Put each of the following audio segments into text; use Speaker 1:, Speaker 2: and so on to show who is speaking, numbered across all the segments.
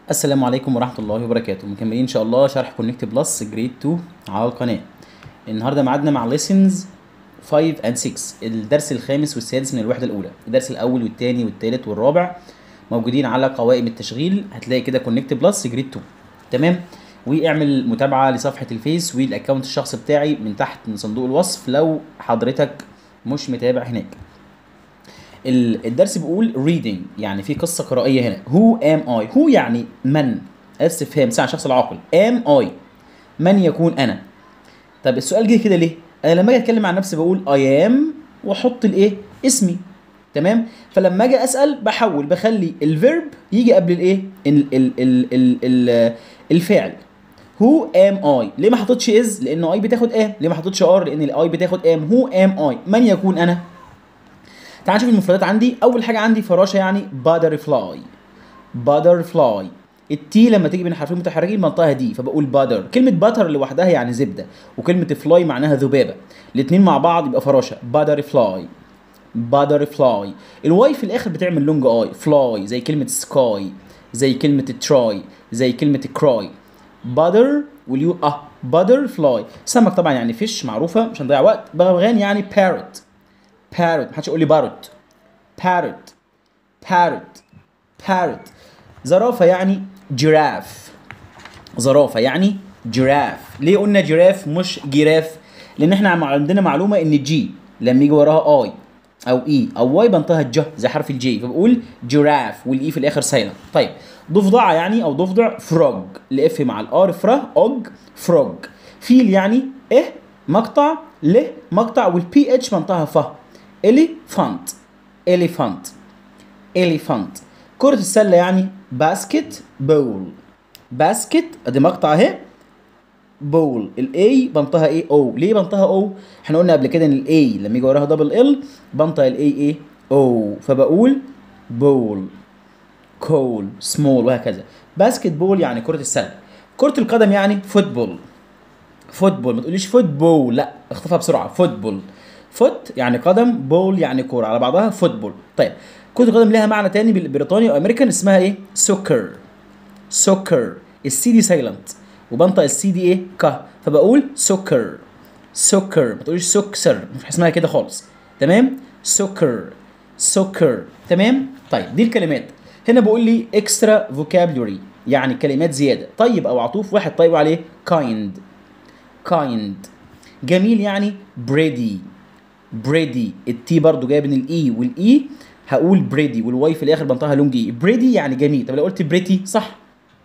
Speaker 1: السلام عليكم ورحمة الله وبركاته مكملين إن شاء الله شرح كونكت بلس جريد 2 على القناة النهاردة معادنا مع lessons 5 and 6 الدرس الخامس والسادس من الوحدة الأولى الدرس الأول والثاني والثالث والرابع موجودين على قوائم التشغيل هتلاقي كده كونكت بلس جريد 2 تمام واعمل متابعة لصفحة الفيس والاكونت الشخصي بتاعي من تحت من صندوق الوصف لو حضرتك مش متابع هناك ال- الدرس بيقول reading يعني في قصه قرائيه هنا who am I who يعني من استفهام ساعة شخص العاقل am I من يكون انا طب السؤال جه كده ليه انا لما اجي اتكلم عن نفسي بقول I am واحط الايه اسمي تمام فلما اجي اسال بحول بخلي الفيرب يجي قبل الايه ال ال ال ال ال الفعل هو ام اي ليه ما حطيتش از لان اي بتاخد ام ليه ما حطيتش ار لان الاي بتاخد ام هو ام اي من يكون انا تعال نشوف المفردات عندي اول حاجه عندي فراشه يعني butterfly butterfly التي لما تيجي بين حرفين متحركين منطقها دي فبقول بادر كلمه باتر لوحدها يعني زبده وكلمه فلاي معناها ذبابه الاثنين مع بعض يبقى فراشه butterfly butterfly الواي في الاخر بتعمل لونج اي فلاي زي كلمه سكاي زي كلمه تراي زي كلمه كراي butter واليو اه butterfly سمك طبعا يعني فيش معروفه مش هنضيع وقت بغبغان يعني parrot parrot محدش يقول لي بارت parrot parrot parrot زرافة يعني جراف زرافة يعني جراف ليه قلنا جراف مش جراف لان احنا عم- عندنا معلومة ان الجي لما يجي وراها اي او اي او واي بنطقها الج زي حرف الجي فبقول جراف والاي في الاخر سايلنت طيب ضفدعة يعني او ضفدع فروج الاف مع الار فرا اوج فروج فيل يعني اه مقطع له مقطع والبي اتش منطقها ف اليفانت اليفانت اليفانت كرة السلة يعني باسكت بول باسكت ادي مقطع اهي بول الاي بنطها ايه او ليه بنطها او احنا قلنا قبل كده ان الاي لما يجي وراها دبل ال بنطق الاي ايه او فبقول بول كول سمول وهكذا باسكت بول يعني كرة السلة كرة القدم يعني فوتبول فوتبول ما تقوليش فوتبول لا اخطفها بسرعه فوتبول فوت يعني قدم بول يعني كوره على بعضها فوتبول طيب كره القدم لها معنى تاني بالبريطاني او امريكان اسمها ايه سوكر سوكر السي دي سايلنت وبنطق السي دي ايه ك فبقول سوكر سوكر ما تقوليش سكسر مش اسمها كده خالص تمام سوكر سوكر تمام طيب دي الكلمات هنا بقول لي اكسترا فوكابولري يعني كلمات زياده طيب او عطوف واحد طيب عليه كايند kind جميل يعني بريدي بريدي التي برضو جايه من الاي والاي هقول بريدي والواي في الاخر بنطقها لونج اي بريدي يعني جميل طب لو قلت بريتي صح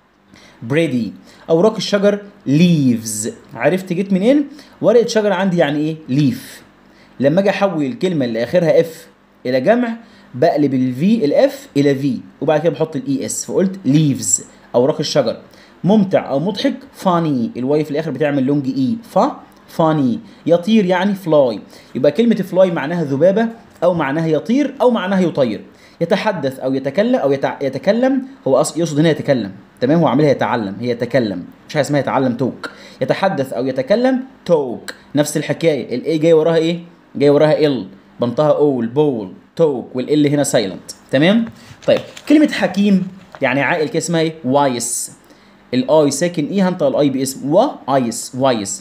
Speaker 1: بريدي اوراق الشجر ليفز عرفت جيت منين ورقه شجر عندي يعني ايه ليف لما اجي احول الكلمه اللي اخرها اف الى جمع بقلب الفي الاف الى في وبعد كده بحط الاي اس فقلت ليفز اوراق الشجر ممتع او مضحك فاني الواي في الاخر بتعمل لونج اي ف فاني يطير يعني فلاي يبقى كلمه فلاي معناها ذبابه او معناها يطير او معناها يطير يتحدث او يتكلم او يتع... يتكلم هو أص... يقصد هنا يتكلم تمام هو عاملها يتعلم هي يتكلم مش حاجه اسمها يتعلم توك يتحدث او يتكلم توك نفس الحكايه الاي جاي وراها ايه جاي وراها ال بنطها اول بول توك والال هنا سايلنت تمام طيب كلمه حكيم يعني عاقل كده اسمها ايه وايس الاي ساكن اي هنطق الاي باسم وايس وايس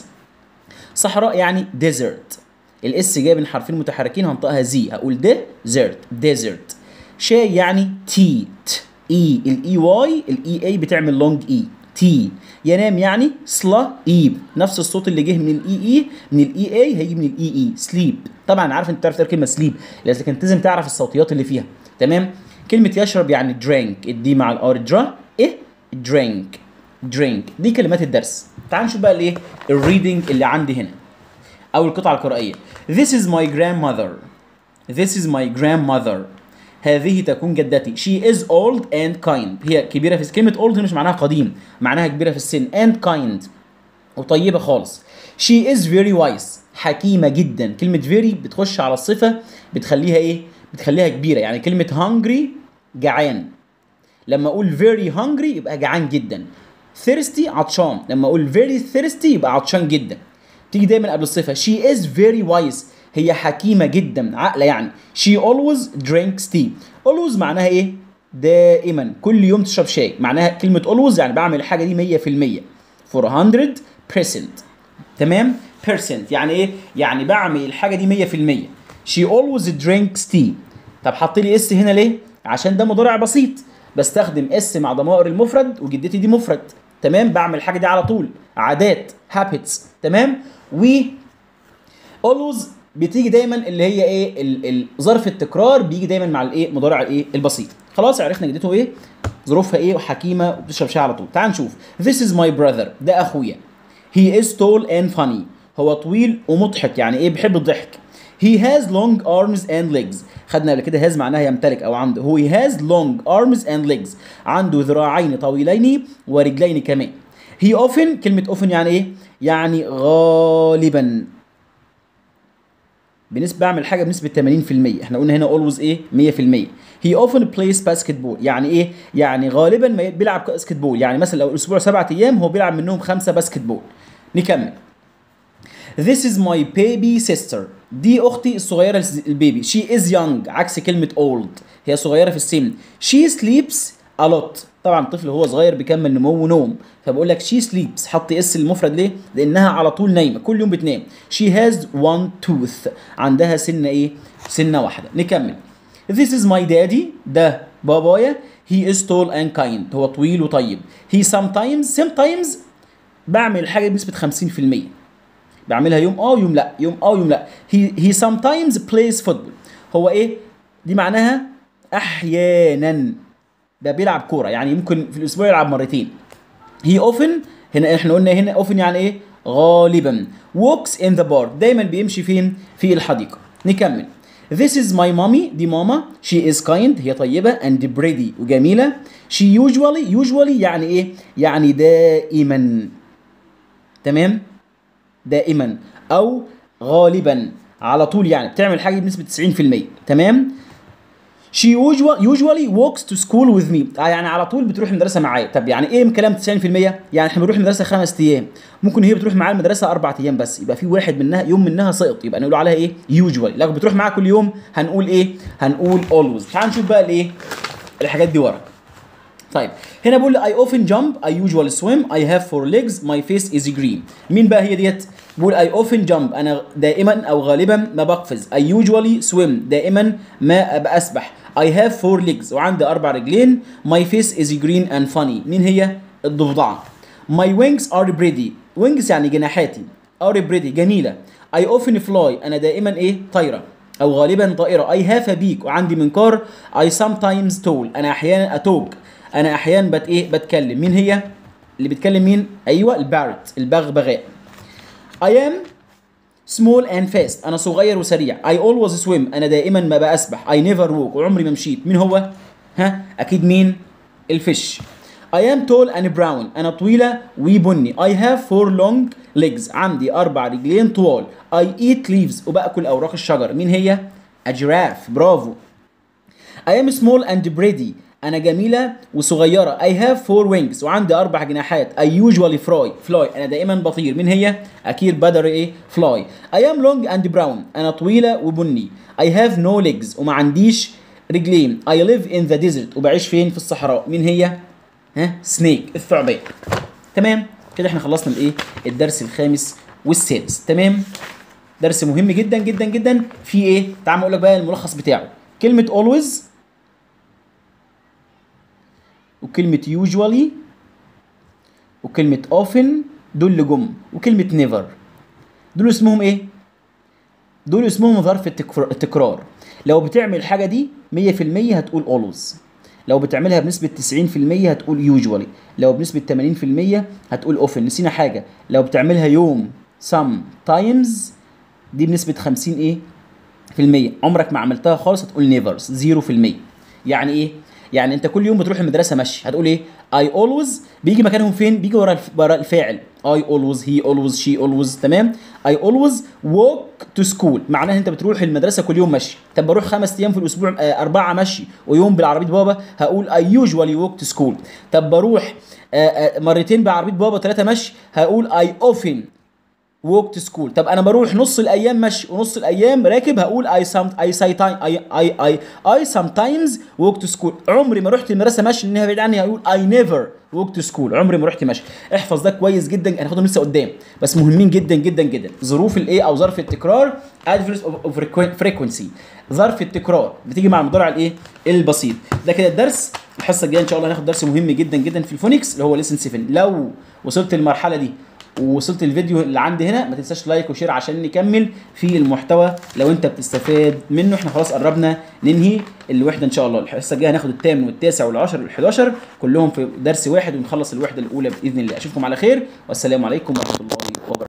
Speaker 1: صحراء يعني ديزرت الاس جاي من حرفين متحركين هنطقها زي هقول ديزرت ديزرت شاي يعني تي ت اي الاي واي الاي اي بتعمل لونج اي تي ينام يعني سلا ايب نفس الصوت اللي جه من الاي اي من الاي اي هيجي من الاي اي سليب طبعا عارف انت تعرف تقرا كلمه سليب لازم لازم تعرف الصوتيات اللي فيها تمام كلمه يشرب يعني درينك الدي مع الار درا ايه درينك درينك دي كلمات الدرس تعال نشوف بقى الايه الريدنج اللي عندي هنا او القطعه القرائيه This is my grandmother This is my grandmother هذه تكون جدتي She is old and kind هي كبيرة في كلمة old هنا مش معناها قديم معناها كبيرة في السن and kind وطيبة خالص She is very wise حكيمة جدا كلمة very بتخش على الصفة بتخليها ايه بتخليها كبيرة يعني كلمة hungry جعان لما اقول very hungry يبقى جعان جدا thirsty عطشان لما اقول very thirsty يبقى عطشان جدا تيجي دايما قبل الصفه she is very wise هي حكيمه جدا عاقله يعني she always drinks tea always معناها ايه دائما كل يوم تشرب شاي معناها كلمه always يعني بعمل الحاجه دي 100% for 100% تمام percent يعني ايه يعني بعمل الحاجه دي 100% she always drinks tea طب حط لي اس هنا ليه عشان ده مضارع بسيط بستخدم اس مع ضمائر المفرد وجدتي دي مفرد تمام بعمل الحاجه دي على طول عادات habits تمام و always بتيجي دايما اللي هي ايه ال- ال- ظرف التكرار بيجي دايما مع الايه مضارع الايه البسيط خلاص عرفنا جدته ايه ظروفها ايه وحكيمه وبتشرب شاي على طول تعال نشوف this is my brother ده اخويا he is tall and funny هو طويل ومضحك يعني ايه بيحب الضحك he has long arms and legs خدنا قبل كده has معناها يمتلك او عنده هو he has long arms and legs عنده ذراعين طويلين ورجلين كمان he often كلمة often يعني ايه يعني غالبا بنسبة بعمل حاجة بنسبة 80% احنا قلنا هنا always ايه 100% he often plays basketball يعني ايه يعني غالبا ما بيلعب باسكت بول يعني مثلا لو الاسبوع سبعة ايام هو بيلعب منهم خمسة باسكت بول نكمل This is my baby sister دي اختي الصغيرة البيبي she is young عكس كلمة old هي صغيرة في السن she sleeps a lot طبعا الطفل وهو صغير بيكمل نمو ونوم فبقول لك she sleeps حط اس المفرد ليه لانها على طول نايمة كل يوم بتنام she has one tooth عندها سنة ايه سنة واحدة نكمل This is my daddy ده بابايا he is tall and kind هو طويل وطيب he sometimes sometimes بعمل الحاجة بنسبة 50% بعملها يوم اه ويوم لا يوم اه ويوم لا he, he sometimes plays football هو ايه دي معناها احيانا ده بيلعب كوره يعني يمكن في الاسبوع يلعب مرتين he often هنا احنا قلنا هنا often يعني ايه غالبا walks in the park دايما بيمشي فين في الحديقه نكمل This is my mommy دي ماما she is kind هي طيبة and pretty وجميلة she usually usually يعني ايه يعني دائما تمام دائما او غالبا على طول يعني بتعمل حاجه بنسبه 90% تمام she usually, usually walks to school with me آه يعني على طول بتروح المدرسه معايا طب يعني ايه من كلام 90% يعني احنا بنروح المدرسه خمس ايام ممكن هي بتروح معايا المدرسه اربع ايام بس يبقى في واحد منها يوم منها سقط يبقى نقول عليها ايه usually لو بتروح معاها كل يوم هنقول ايه هنقول always تعال نشوف بقى الايه الحاجات دي ورا طيب هنا بقول I often jump I usually swim I have four legs my face is green مين بقى هي ديت بقول I often jump أنا دائما أو غالبا ما بقفز I usually swim دائما ما أبقى أسبح I have four legs وعندي أربع رجلين my face is green and funny مين هي الضفدعة my wings are pretty wings يعني جناحاتي are pretty جميلة I often fly أنا دائما إيه طايرة أو غالبا طائرة I have a beak وعندي منقار I sometimes tall أنا أحيانا أتوك انا احيانا بت ايه بتكلم مين هي اللي بتكلم مين ايوه البارت البغبغاء I am small and fast انا صغير وسريع I always swim انا دائما ما بسبح I never walk وعمري ما مشيت مين هو ها اكيد مين الفيش I am tall and brown انا طويله وبني I have four long legs عندي اربع رجلين طوال I eat leaves وباكل اوراق الشجر مين هي اجراف برافو I am small and pretty أنا جميلة وصغيرة I have four wings وعندي أربع جناحات I usually fly fly أنا دائما بطير مين هي؟ أكيد بدر إيه؟ fly I am long and brown أنا طويلة وبني I have no legs وما عنديش رجلين I live in the desert وبعيش فين؟ في الصحراء مين هي؟ ها؟ سنيك الثعبان تمام كده احنا خلصنا الايه؟ الدرس الخامس والسادس تمام؟ درس مهم جدا جدا جدا في ايه؟ تعال اقول لك بقى الملخص بتاعه كلمة always وكلمة usually وكلمة often دول اللي جم وكلمة never دول اسمهم ايه؟ دول اسمهم ظرف التكرار, التكرار. لو بتعمل الحاجة دي 100% هتقول always لو بتعملها بنسبة 90% هتقول usually لو بنسبة 80% هتقول often نسينا حاجة لو بتعملها يوم sometimes دي بنسبة 50 ايه؟ في المية عمرك ما عملتها خالص هتقول never 0% يعني ايه؟ يعني انت كل يوم بتروح المدرسه مشي هتقول ايه I always بيجي مكانهم فين بيجي ورا ورا الفاعل I always he always she always تمام I always walk to school معناها انت بتروح المدرسه كل يوم مشي طب بروح خمس ايام في الاسبوع آه اربعه مشي ويوم بالعربيه بابا هقول I usually walk to school طب بروح آه آه مرتين بعربيه بابا ثلاثه مشي هقول I often walk to school طب انا بروح نص الايام مشي ونص الايام راكب هقول I some I say time I I I I sometimes walk to school عمري ما رحت المدرسه مشي انها بعيد عني هقول I never walk to school عمري ما رحت مشي احفظ ده كويس جدا هناخدهم لسه قدام بس مهمين جدا جدا جدا ظروف الايه او ظرف التكرار adverbs of of frequency ظرف التكرار بتيجي مع المضارع الايه البسيط ده كده الدرس الحصه الجايه ان شاء الله هناخد درس مهم جدا جدا في الفونكس اللي هو ليسن 7 لو وصلت للمرحله دي ووصلت الفيديو اللي عندي هنا ما تنساش لايك وشير عشان نكمل في المحتوى لو انت بتستفاد منه احنا خلاص قربنا ننهي الوحده ان شاء الله الحصه الجايه هناخد الثامن والتاسع والعاشر وال11 كلهم في درس واحد ونخلص الوحده الاولى باذن الله اشوفكم على خير والسلام عليكم ورحمه الله وبركاته